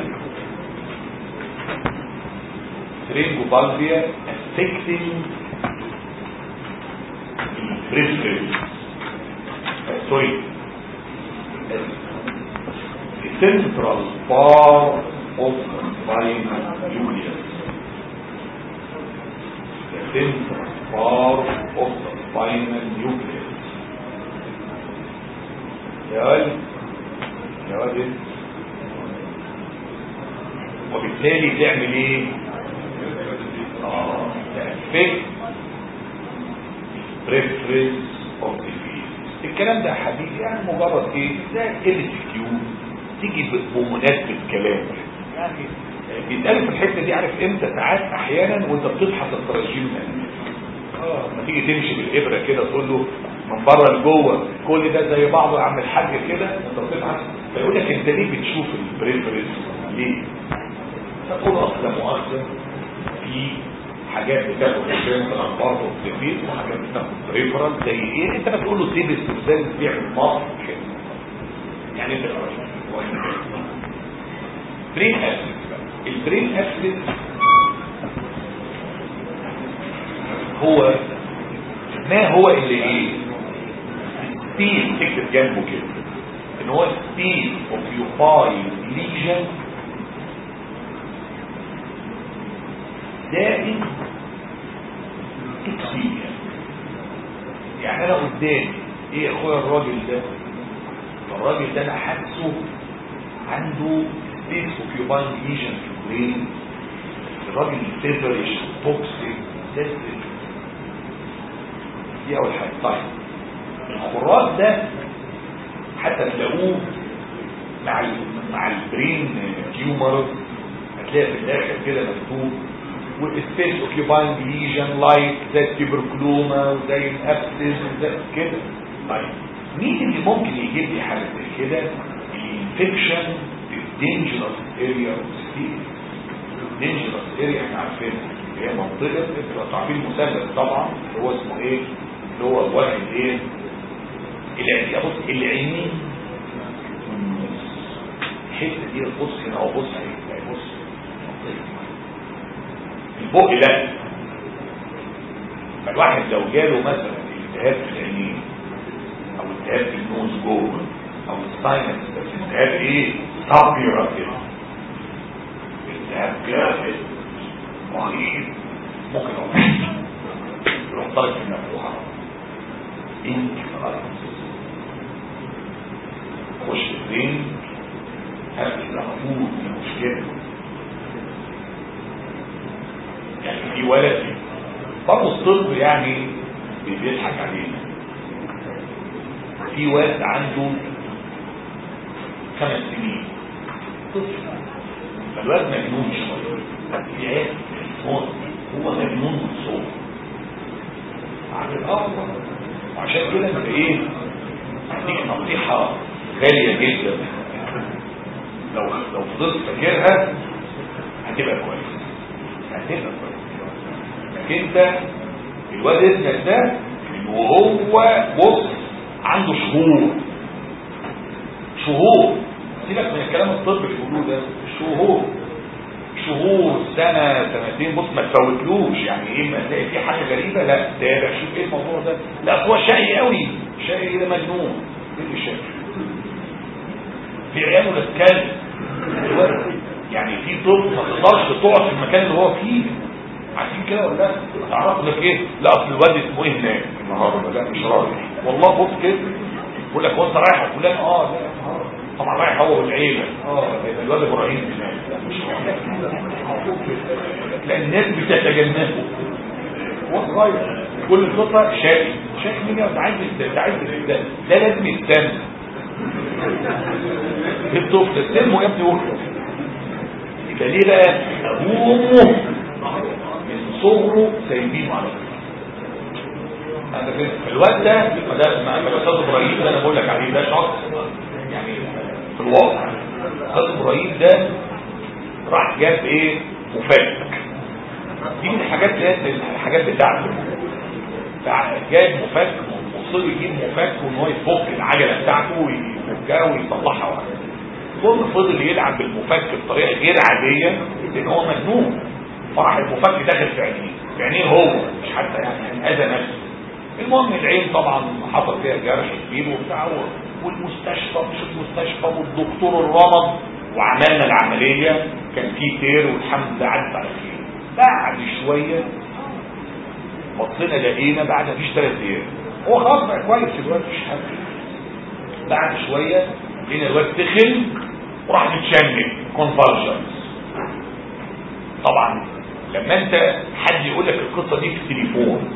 سرينجو بالبيا affecting البريسكريبت سوري central part of the spinal nucleus. The central part of the spinal nucleus. يا ولد يا ولد وبالتالي تعمل ايه؟ اه تأفكت preference of the field الكلام ده يا حبيبي يعني مجرد ايه؟ زي ال كيو تيجي بمناسبة كلام يعني بيتقال في الحتة دي عارف امتى ساعات احيانا وانت بتبحث التراجيم اه لما تيجي تمشي بالابرة كده تقول له من بره لجوه كل ده زي بعضه يا عم الحاج كده انت بتبحث فيقول لك انت ليه بتشوف البريفرنس ليه؟ تقول اصلا مؤاخذة في حاجات بتاخد البريفرال برضه بتفيد وحاجات بتاخد بريفرال زي ايه انت بتقول له سيب استخدام بيعمل مصر كده يعني انت برين اسيد البرين اسيد هو ما هو اللي ايه ستيل تكتب جنبه كده ان هو ستيل اوكيوباي ليجن دائم توكسيميا يعني انا قدامي ايه يا اخويا الراجل ده الراجل ده انا حاسه عنده سبيس اوكيوباينج ليجن في البرين الراجل فيفرش توكسيك سيستم دي اول حاجه طيب الخراج ده حتى تلاقوه مع ال مع البرين تيومر هتلاقي في الاخر كده مكتوب والسبيس اوكيوباينج ليجن لايك زي التبركلوما وزي الابسس وزي كده طيب مين اللي ممكن يجيب لي حاجه زي كده الانفكشن في dangerous area of disease dangerous area احنا عارفينها هي منطقه انتوا عارفين المثلث طبعا اللي هو اسمه ايه اللي هو واحد ايه العين بص العينين الحته دي بص هنا اهو بص اهي بص البق لا فالواحد لو جاله مثلا التهاب في العينين او التهاب في النوز جوه او الساينس بس التهاب ايه صابيرة كده التهاب جامد رهيب ممكن اقول يروح طالب في المفتوحة انت خلاص خش البين هبقى مفهوم المشكلة يعني في ولد برضه الطب يعني بيضحك علينا في ولد عنده خمس سنين طفل فالولد مجنون شويه في عيال هو هو مجنون من صوت عن الافضل وعشان كده انت ايه هديك نصيحه غاليه جدا لو لو فضلت فاكرها هتبقى كويس هتبقى لكن انت الواد ابنك ده وهو بص عنده شهور شهور سيبك من الكلام الطبي اللي بيقولوه ده شهور شهور سنة سنتين بص ما تفوتلوش يعني ايه ما تلاقي في حاجة غريبة لا تابع شوف ايه الموضوع ده لا هو شقي قوي شقي ده مجنون ايه اللي شقي في عياله بتتكلم يعني في طب ما تقدرش تقعد في المكان اللي هو فيه عارفين كده ولا لا تعرفوا لك ايه لا اصل الواد اسمه ايه هناك النهارده لا مش رايح والله بص كده يقول لك هو انت رايح فلان اه لا طبعا رايح هو والعيله اه الواد ابراهيم هناك لا مش لان الناس بتتجنبه هو صغير كل الخطه شايف شايف مين انت عايز انت عايز ده ده لازم يستنى الطفل استلمه يا ابني وخلص يبقى ليه بقى ابوه وامه من صغره سايبينه على فكره الواد ده ده مع الاستاذ ابراهيم ده انا بقول لك عليه ده شخص يعني في الواقع الاستاذ ابراهيم ده راح جاب ايه مفك دي من الحاجات اللي الحاجات بتاعته جاب مفك وصل يجيب مفك وان هو يفك العجله بتاعته ويفكها ويصلحها واحده ثم فضل يلعب بالمفك بطريقه غير عاديه لان هو مجنون فراح المفك داخل في عينيه في عينيه هو مش حتى يعني اذى نفسه المهم العين طبعا حصل فيها جرح كبير وبتاع والمستشفى مش المستشفى والدكتور الرمض وعملنا العملية كان في تير والحمد لله عدت على خير بعد شوية بصينا لقينا بعد مفيش ثلاث ايام هو خلاص بقى كويس الواد مش حاجة بعد شوية لقينا الواد تخن وراح متشنج كونفالجنس طبعا لما انت حد يقول لك القصة دي في التليفون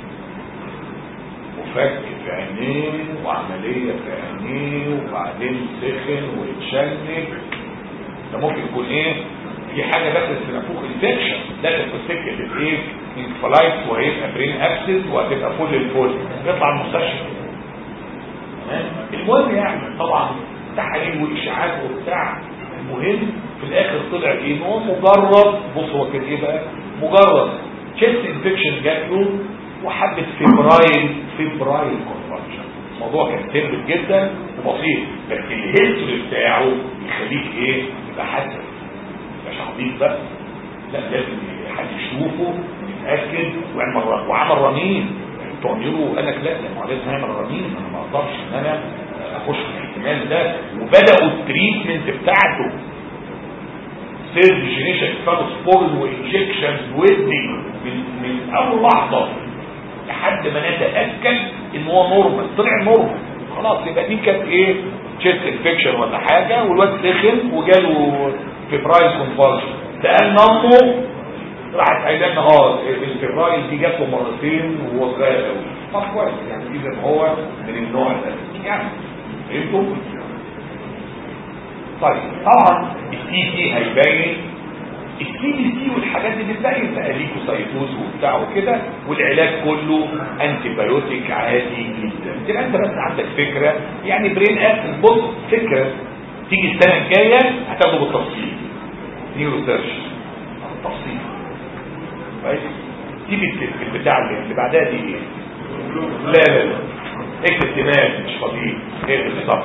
وفك في عينيه وعملية في عينيه وبعدين سخن واتشنج ده ممكن يكون ايه في حاجة بس في نفوخ انفكشن ده في سكة الايه انفلايتس وهيبقى برين ابسس وهتبقى فل الفل يطلع المستشفى تمام المهم يعني طبعا تحاليل واشاعات وبتاع المهم في الاخر طلع ايه ان هو مجرد بص هو كان ايه بقى مجرد تشيست انفكشن جات له وحبه فيبرايل فيبرايل كونفرجن الموضوع كان سيمبل جدا وبسيط لكن الهيستوري بتاعه يخليك ايه يبقى حسن مش عبيط بقى لا لازم حد يشوفه يتاكد ويعمل وعمل رنين تعملوا قال لك لا لا لازم نعمل رنين انا ما اقدرش ان انا اخش في الاحتمال ده وبداوا التريتمنت بتاعته سيرد جينيشن فانوسبول وانجكشن ودي من, من اول لحظه لحد ما نتاكد ان هو نورمال طلع نورمال خلاص يبقى دي كانت ايه تشيست انفكشن ولا حاجه والواد سخن وجاله فيبرايل كونفالجن سالنا امه راحت قايله لنا اه الفيبرايل دي جات له مرتين وهو صغير قوي طب كويس يعني اذا هو من النوع ده يعني فهمتوا؟ طيب طبعا السي تي هيبين السي بي سي والحاجات دي بتبين بقى ليكوسايتوز وبتاع وكده والعلاج كله انتي بايوتيك عادي جدا تبقى انت بس عندك فكره يعني برين اكسس بص فكره تيجي السنه الجايه هتاخده بالتفصيل نيورو سيرش تفصيل كويس سيب البتاع اللي بعدها دي ايه لا لا لا اكتب دماغ مش فاضيين اكتب صح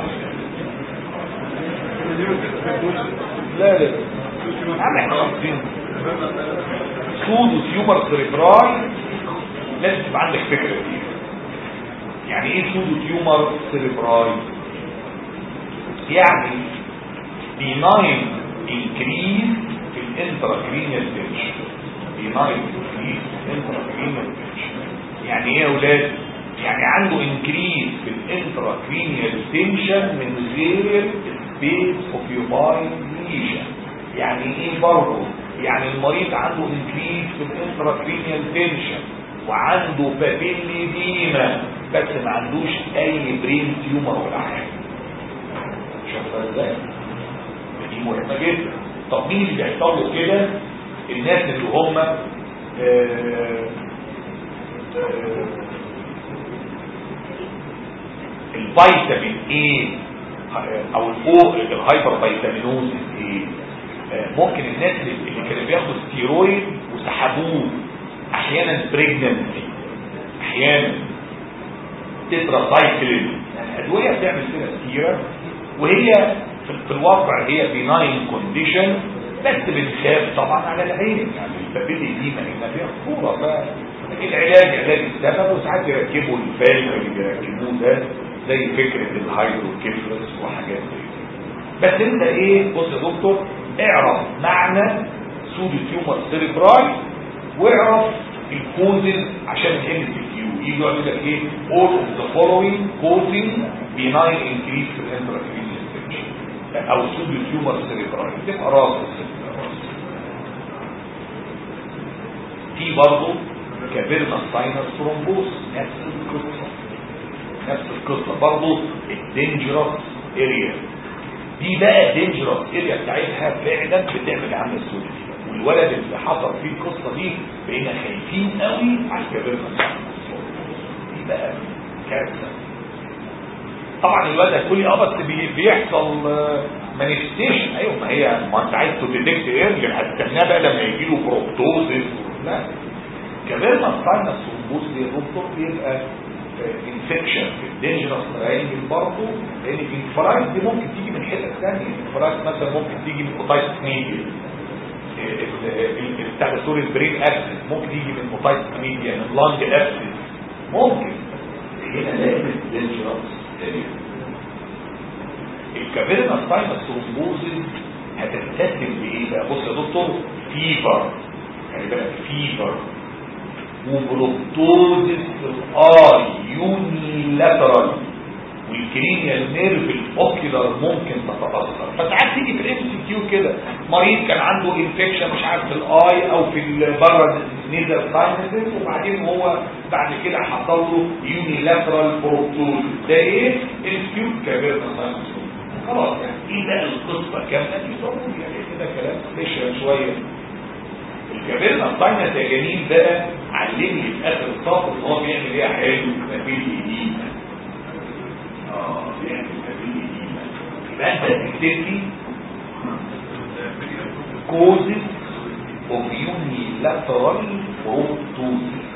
لا لا عم احنا قاصدين سودو تيومر سيريبراي لازم تبقى عندك فكره فيه يعني ايه سودو تيومر سيريبراي يعني benign increase في الانتراكرينيال تنشن benign increase في الانتراكرينيال تنشن يعني ايه يا اولاد يعني عنده انكريز في الانتراكرينيال تنشن من غير سبيس اوكيوبايد ليجن يعني ايه برضه يعني المريض عنده انكريز في الانتراكرينيال تنشن وعنده بابيلي ديما بس ما عندوش اي برين تيومر ولا حاجه شوف ازاي دي مهمه جدا طب مين اللي بيحصل له كده الناس اللي هم آه آه الفيتامين ايه او الفوق الهايبر فيتامينوز ايه ممكن الناس اللي كانوا بياخدوا ستيرويد سحبوه احيانا بريجننسي احيانا تترا سايكلين يعني ادويه بتعمل كده كتيره وهي في, في الواقع هي بناين كونديشن بس بنخاف طبعا على العين يعني البابيلي دي ما هنا فيها خطوره فالعلاج علاج السبب وساعات يركبوا الفالف اللي بيركبوه ده زي فكره الهايدروكيفلس وحاجات زي بس انت ايه بص يا دكتور اعرف معنى سودو تيومر سيريبراي واعرف الكوزز عشان الام سي كيو يجي يقول لك ايه all of the following causing benign increase في الانتراكرينال infection او سودو تيومر سيريبراي تبقى راس في برضه كافيرنا ساينس ثرومبوس نفس القصه نفس القصه برضه الدينجرس اريا دي بقى دينجرس اريا بتاعتها فعلا بتعمل عامل سودو والولد اللي حصل فيه القصه دي بقينا خايفين قوي على الكافيرنا ساينس دي بقى كارثه طبعا الولد هتقول لي اه بس بي بيحصل مانيفستيشن ايوه ما هي ما انت عايز تديتكت ايرلي هتستناه بقى لما يجي له بروبتوزيس لا كمان ما الساينس والبوز دي دكتور بيبقى انفكشن في الدينجرس تراينجل برضه لان الانفرايز دي ممكن تيجي من حتت ثانيه الانفرايز مثلا ممكن تيجي من اوتايت ميديا بتاع سوري البرين اكسس ممكن تيجي من اوتايت ميديا من لانج اكسس ممكن هنا لازم دينجرس الكافيرنا ساينس ثرومبوزيس هتتسبب بايه بقى بص يا دكتور فيفر خلي بالك فيفر وبروتوزيس في الاي يونيلاترال والكرينيال نيرف الاوكيولار ممكن تتاثر فساعات تيجي في الام سي كيو كده مريض كان عنده انفكشن مش عارف في الاي او في بره نيزل ساينسز وبعدين هو بعد كده حصل له يونيلاترال بروتوز ده ايه الكيوت كافيرنا ساينس خلاص يعني ايه بقى القصه كامله دي ضروري يعني كده كلام سبيشال شويه الكافيرنا ساينس يا جميل بقى علمني في اخر السطر ان هو بيعمل ايه حلو مفيش جديد اه بيعمل مفيش جديد يبقى انت تكتب لي causes of unilateral proptosis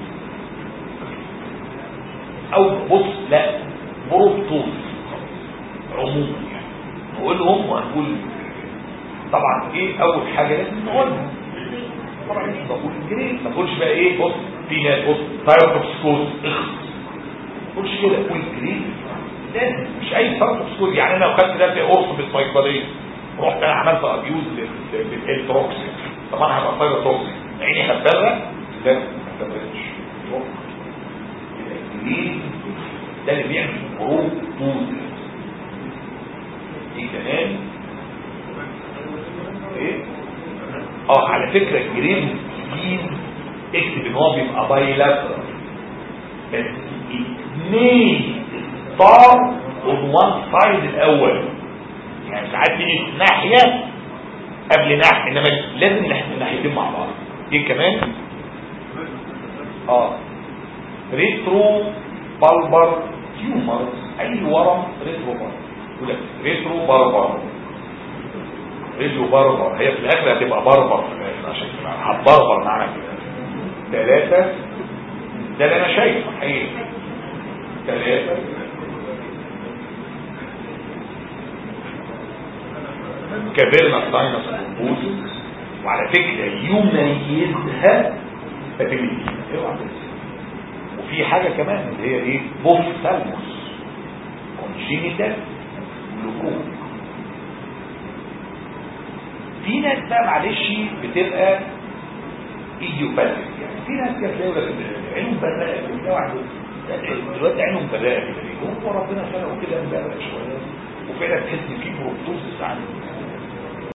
او بص لا بروبتوز عموما يعني نقولهم وهنقول طبعا ايه اول حاجه لازم نقولها طبعا مش بقول جريد ما تقولش بقى ايه بص في ناس بص تايروكسكوز اخ تقولش كده قول جريد لازم مش اي تايروكسكوز يعني انا لو خدت ده في قرص بالصيدليه رحت انا عملت ابيوز للالتروكسين طب انا هبقى طايره توكسين عيني هتبرق لا ما تبرقش ده اللي بيعمل بروبوز ايه كمان ايه اه على فكره الجرين سكين اكتب ان هو بيبقى بايلاترال بس اثنين ستار اون وان سايد الاول يعني ساعات تيجي ناحية قبل ناحية انما لازم الناحيتين مع بعض دي كمان اه ريترو بالبر تيومر اي ورم ريترو بالبر يقول لك ريترو بربر ريترو بربر هي في الاخر هتبقى بربر في الاخر عشان هتبربر معانا كده ثلاثة ده اللي انا شايفه حقيقي ثلاثة كبرنا الساينس والبوز وعلى فكرة يميزها ابيليتي اوعى تنسى وفي حاجة كمان اللي هي ايه بوفثالموس كونجينيتال لوكوم في ناس بقى معلش بتبقى ايديوباثيك يعني في ناس كده تلاقي لك عينهم برقه كده واحد دلوقتي عينهم برقه كده هو ربنا خلقه كده مبرق شويه وفعلا تحس ان في بروتوز